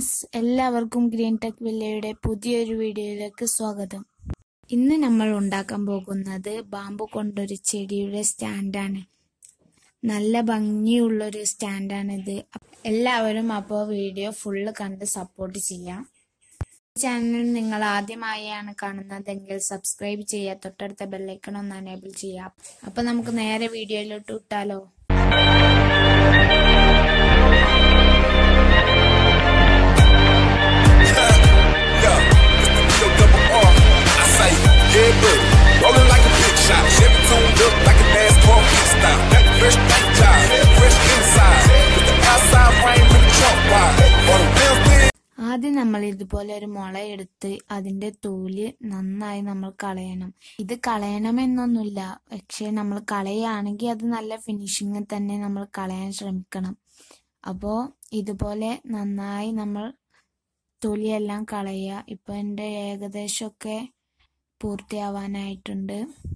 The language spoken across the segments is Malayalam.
ഫ്രണ്ട്സ് എല്ലാവർക്കും ഗ്രീൻ ടെക് വില്ലയുടെ പുതിയൊരു വീഡിയോയിലേക്ക് സ്വാഗതം ഇന്ന് നമ്മൾ ഉണ്ടാക്കാൻ പോകുന്നത് ബാമ്പു കൊണ്ടൊരു ചെടിയുടെ സ്റ്റാൻഡാണ് നല്ല ഭംഗിയുള്ളൊരു സ്റ്റാൻഡാണിത് എല്ലാവരും അപ്പോൾ വീഡിയോ ഫുള്ള് കണ്ട് സപ്പോർട്ട് ചെയ്യാം ചാനൽ നിങ്ങൾ ആദ്യമായാണ് കാണുന്നതെങ്കിൽ സബ്സ്ക്രൈബ് ചെയ്യുക തൊട്ടടുത്ത ബെല്ലൈക്കൺ ഒന്ന് അനേബിൾ ചെയ്യാം അപ്പൊ നമുക്ക് നേരെ വീഡിയോയിലോട്ട് വിട്ടാലോ Yeah, it's the double R. I say, yeah, buddy. Rolling like a big shot. Chevy tuned up like a NASCAR pit stop. Fresh paint job, fresh inside. With the outside frame and the trunk wide. On the wheels big. ആദ്യം നമ്മൾ ഇതുപോലെ ഒരു മുള എടുത്ത് അതിന്റെ തോല് നന്നായി നമ്മൾ കളയണം ഇത് കളയണമെന്നൊന്നുമില്ല പക്ഷെ നമ്മൾ കളയുകയാണെങ്കിൽ അത് നല്ല ഫിനിഷിങ് തന്നെ നമ്മൾ കളയാൻ ശ്രമിക്കണം അപ്പോൾ ഇതുപോലെ നന്നായി നമ്മൾ തൊലിയെല്ലാം കളയുക ഇപ്പൊ എൻ്റെ ഏകദേശമൊക്കെ പൂർത്തിയാവാനായിട്ടുണ്ട്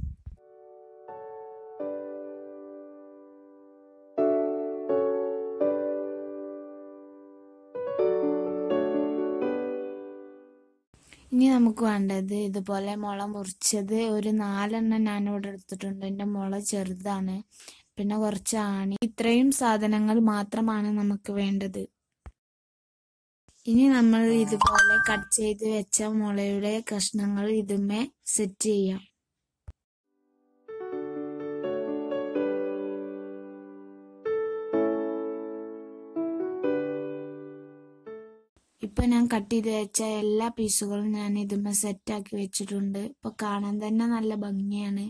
ഇനി നമുക്ക് വേണ്ടത് ഇതുപോലെ മുള മുറിച്ചത് ഒരു നാലെണ്ണം ഞാനിവിടെ എടുത്തിട്ടുണ്ട് എൻ്റെ മുള ചെറുതാണ് പിന്നെ കുറച്ച് ആണി ഇത്രയും സാധനങ്ങൾ മാത്രമാണ് നമുക്ക് വേണ്ടത് ഇനി നമ്മൾ ഇതുപോലെ കട്ട് ചെയ്ത് വെച്ച മുളയുടെ കഷ്ണങ്ങൾ ഇതുമേ സെറ്റ് ചെയ്യാം ഇപ്പൊ ഞാൻ കട്ട് ചെയ്ത് വെച്ച എല്ലാ പീസുകളും ഞാൻ ഇതുമ്മ സെറ്റ് ആക്കി വെച്ചിട്ടുണ്ട് ഇപ്പൊ കാണാൻ തന്നെ നല്ല ഭംഗിയാണ്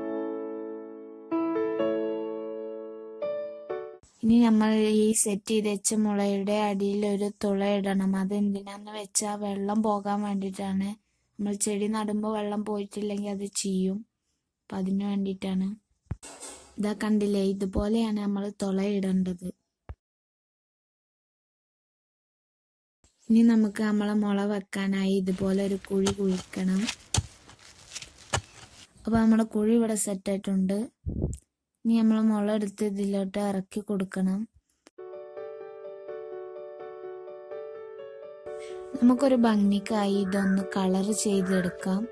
ഇനി നമ്മൾ ഈ സെറ്റ് ചെയ്ത് വെച്ച മുളയുടെ അടിയിൽ ഒരു തുള ഇടണം അത് എന്തിനാന്ന് വെച്ചാൽ വെള്ളം പോകാൻ വേണ്ടിയിട്ടാണ് നമ്മൾ ചെടി നടുമ്പോൾ വെള്ളം പോയിട്ടില്ലെങ്കിൽ അത് ചെയ്യും അപ്പൊ അതിനു വേണ്ടിയിട്ടാണ് ഇതാ കണ്ടില്ലേ ഇതുപോലെയാണ് നമ്മൾ തുള ഇടേണ്ടത് ഇനി നമുക്ക് നമ്മളെ മുള വെക്കാനായി ഇതുപോലെ ഒരു കുഴി കുഴിക്കണം അപ്പൊ നമ്മുടെ കുഴി ഇവിടെ സെറ്റ് ആയിട്ടുണ്ട് ഇനി നമ്മൾ മുള എടുത്ത് ഇതിലോട്ട് ഇറക്കി കൊടുക്കണം നമുക്കൊരു ഭംഗിക്കായി ഇതൊന്ന് കളർ ചെയ്തെടുക്കാം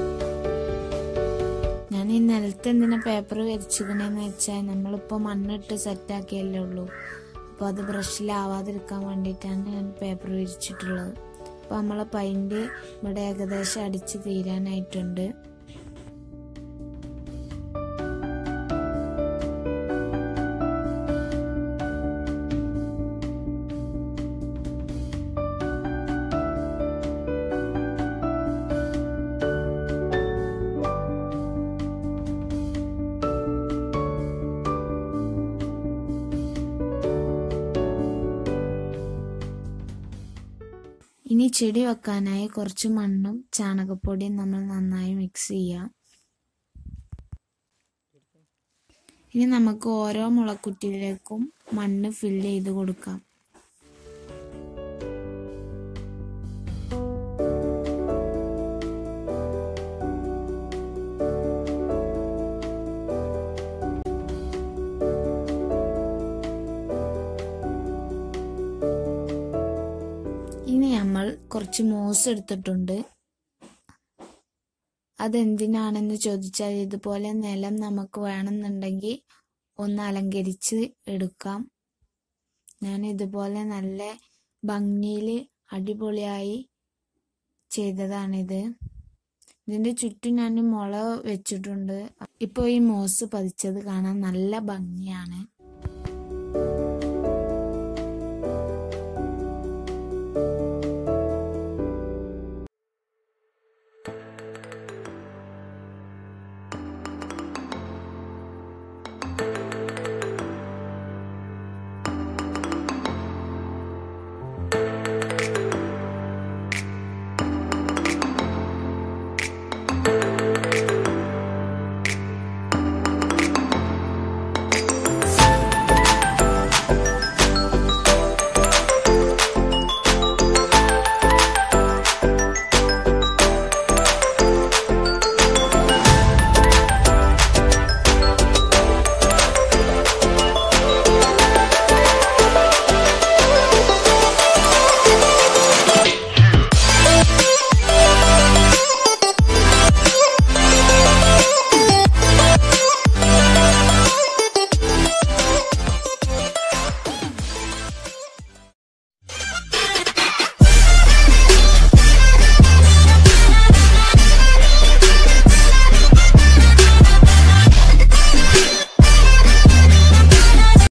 ഞാൻ ഈ നിലത്ത് എന്തിനാ പേപ്പർ വരച്ചിക്കണേന്ന് വെച്ചാൽ നമ്മളിപ്പോ മണ്ണിട്ട് സെറ്റാക്കിയല്ലേ ഉള്ളൂ അപ്പോൾ അത് ബ്രഷിലാവാതിരിക്കാൻ വേണ്ടിയിട്ടാണ് ഞാൻ പേപ്പർ വിരിച്ചിട്ടുള്ളത് അപ്പോൾ നമ്മളെ പൈൻറ് ഇവിടെ ഏകദേശം അടിച്ച് തീരാനായിട്ടുണ്ട് ഇനി ചെടി വെക്കാനായി കുറച്ച് മണ്ണും ചാണകപ്പൊടിയും നമ്മൾ നന്നായി മിക്സ് ചെയ്യാം ഇനി നമുക്ക് ഓരോ മുളക്കുറ്റിയിലേക്കും മണ്ണ് ഫില്ല് ചെയ്ത് കൊടുക്കാം ഇനി നമ്മൾ കുറച്ച് മോസ് എടുത്തിട്ടുണ്ട് അതെന്തിനാണെന്ന് ചോദിച്ചാൽ ഇതുപോലെ നിലം നമുക്ക് വേണമെന്നുണ്ടെങ്കിൽ ഒന്ന് അലങ്കരിച്ച് എടുക്കാം ഞാൻ ഇതുപോലെ നല്ല ഭംഗിയിൽ അടിപൊളിയായി ചെയ്തതാണിത് ഇതിന്റെ ചുറ്റും ഞാൻ മുള വെച്ചിട്ടുണ്ട് ഇപ്പോൾ ഈ മോസ് പതിച്ചത് കാണാൻ നല്ല ഭംഗിയാണ്